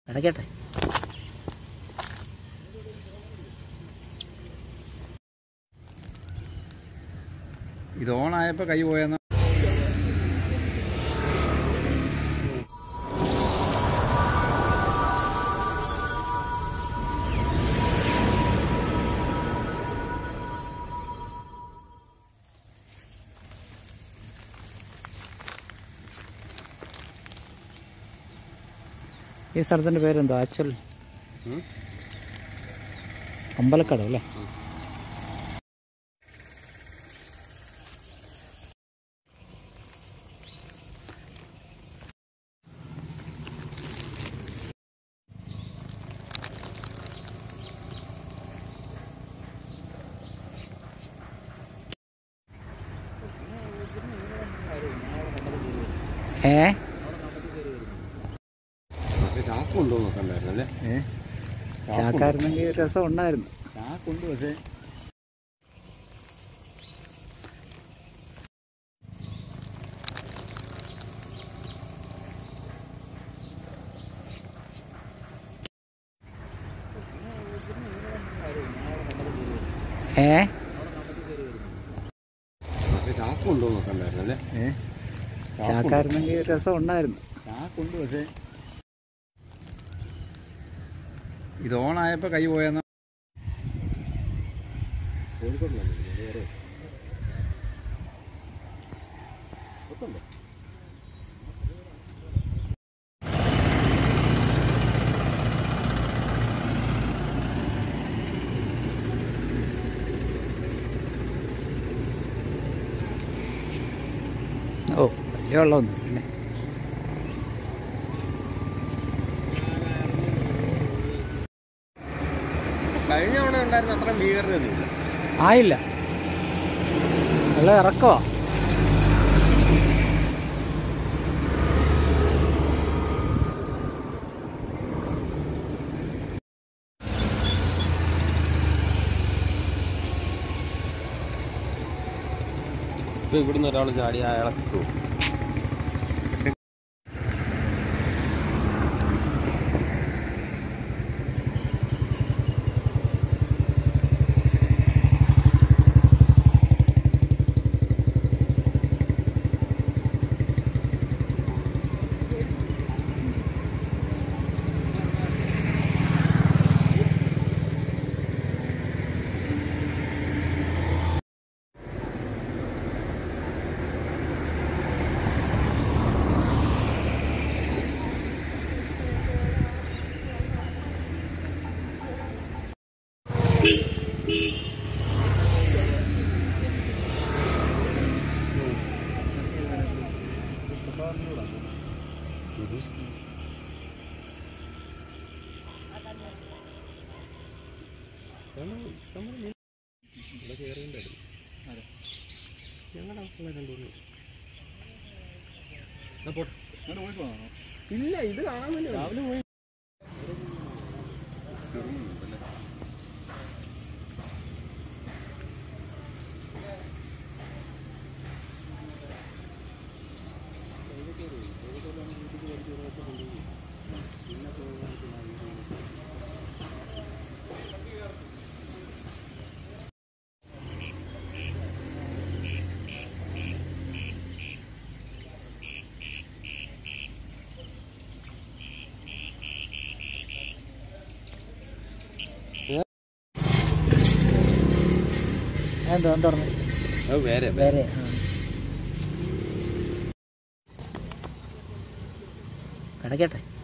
അടയ്ക്കട്ടെ ഇത് ഓണായപ്പോൾ കൈ പോയെന്ന ഈ സ്ഥലത്തിന്റെ പേരെന്തോ ആച്ചൽ അമ്പലക്കട അല്ലേ ഏ ചാക്കുണ്ടോ നോക്കണ്ടായിരുന്നു അല്ലേ ഏ ചാക്കായിരുന്നെങ്കിൽ രസം ഉണ്ടായിരുന്നു ചാക്കുണ്ട് പക്ഷേ ഏ ചാക്കുണ്ടോ നോക്കണ്ടായിരുന്നു അല്ലേ ഏ ചാക്കായിരുന്നെങ്കിൽ രസം ഉണ്ടായിരുന്നു ചാക്കുണ്ട് പക്ഷേ ഇത് ഓണായപ്പോൾ കൈ പോയെന്ന ഓ വലിയ വെള്ളമൊന്നും പിന്നെ കഴിഞ്ഞ തവണ ഉണ്ടായിരുന്ന അത്ര ഭീകരതയൊന്നുമില്ല ആയില്ല വെള്ളം ഇറക്കവാ ഇപ്പൊ ഇവിടുന്ന് ഒരാൾ ചാടി അയാളെ കിട്ടുമോ ഇല്ല ഇത് കാണാൻ രാവിലെ പോയി എന്തോ എന്താ പറഞ്ഞു അത് വേറെ വേറെ കിടക്കട്ടെ